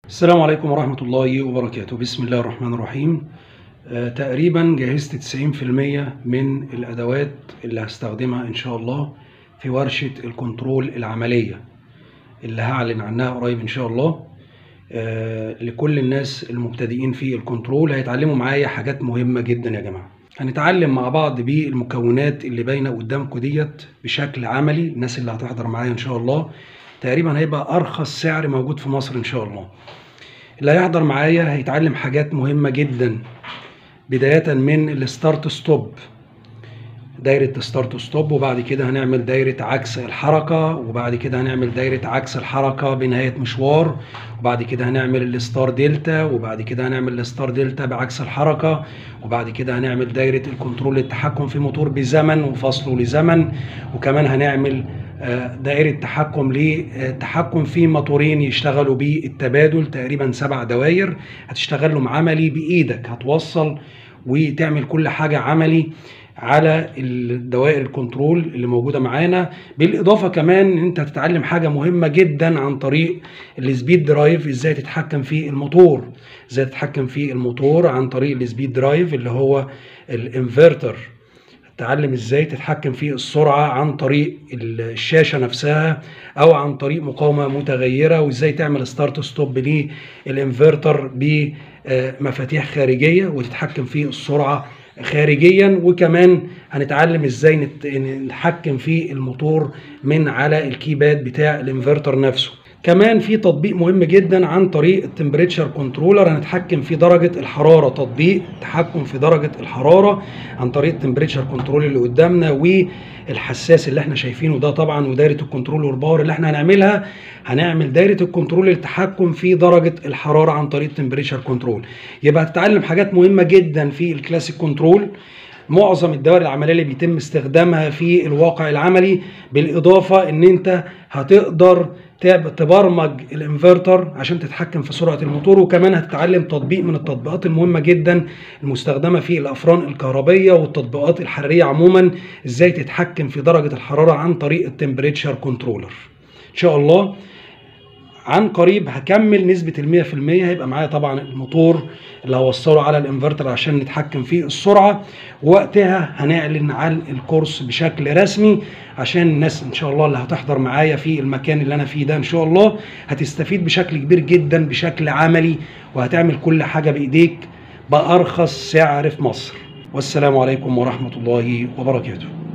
السلام عليكم ورحمة الله وبركاته بسم الله الرحمن الرحيم آه تقريبا جهزت 90% من الأدوات اللي هستخدمها إن شاء الله في ورشة الكنترول العملية اللي هعلن عنها قريب إن شاء الله آه لكل الناس المبتدئين في الكنترول هيتعلموا معايا حاجات مهمة جدا يا جماعة هنتعلم مع بعض بالمكونات اللي باينة قدامكم ديت بشكل عملي الناس اللي هتحضر معايا إن شاء الله تقريبا هيبقى أرخص سعر موجود في مصر إن شاء الله اللي هيحضر معايا هيتعلم حاجات مهمة جدا بداية من الستارت ستوب دايرة ستارت ستوب وبعد كده هنعمل دايرة عكس الحركة وبعد كده هنعمل دايرة عكس الحركة بنهاية مشوار وبعد كده هنعمل الستار دلتا وبعد كده هنعمل الستار دلتا بعكس الحركة وبعد كده هنعمل دايرة الكنترول التحكم في موتور بزمن وفصله لزمن وكمان هنعمل دائرة تحكم لتحكم في موتورين يشتغلوا بالتبادل تقريبا سبع دوائر هتشتغلهم عملي بإيدك هتوصل وتعمل كل حاجة عملي على الدوائر الكنترول اللي موجودة معانا بالإضافة كمان إن أنت هتتعلم حاجة مهمة جدا عن طريق السبيد درايف إزاي تتحكم في الموتور إزاي تتحكم في الموتور عن طريق السبيد درايف اللي هو الانفرتر تعلم ازاي تتحكم في السرعة عن طريق الشاشة نفسها او عن طريق مقاومة متغيرة وازاي تعمل ستارت ستوب للانفرتر بمفاتيح خارجية وتتحكم في السرعة خارجيا وكمان هنتعلم ازاي نتحكم في الموتور من على الكيباد بتاع الانفرتر نفسه كمان في تطبيق مهم جدا عن طريق التمبريتشر كنترولر هنتحكم في درجة الحرارة تطبيق تحكم في درجة الحرارة عن طريق التمبريتشر كنترول اللي قدامنا والحساس اللي احنا شايفينه ده طبعا ودايرة الكنترول والباور اللي احنا هنعملها هنعمل دايرة الكنترول للتحكم في درجة الحرارة عن طريق التمبريتشر كنترول يبقى هتتعلم حاجات مهمة جدا في الكلاسيك كنترول معظم الدوائر العمليه اللي بيتم استخدامها في الواقع العملي بالاضافه ان انت هتقدر تبرمج الانفرتر عشان تتحكم في سرعه الموتور وكمان هتتعلم تطبيق من التطبيقات المهمه جدا المستخدمه في الافران الكهربيه والتطبيقات الحراريه عموما ازاي تتحكم في درجه الحراره عن طريق التمبريتشر كنترولر ان شاء الله عن قريب هكمل نسبة المية في المية هيبقى معايا طبعا الموتور اللي هوصله على الانفرتر عشان نتحكم في السرعة وقتها هنعلن عن الكورس بشكل رسمي عشان الناس ان شاء الله اللي هتحضر معايا في المكان اللي انا فيه ده ان شاء الله هتستفيد بشكل كبير جدا بشكل عملي وهتعمل كل حاجة بايديك بأرخص سعر في مصر والسلام عليكم ورحمة الله وبركاته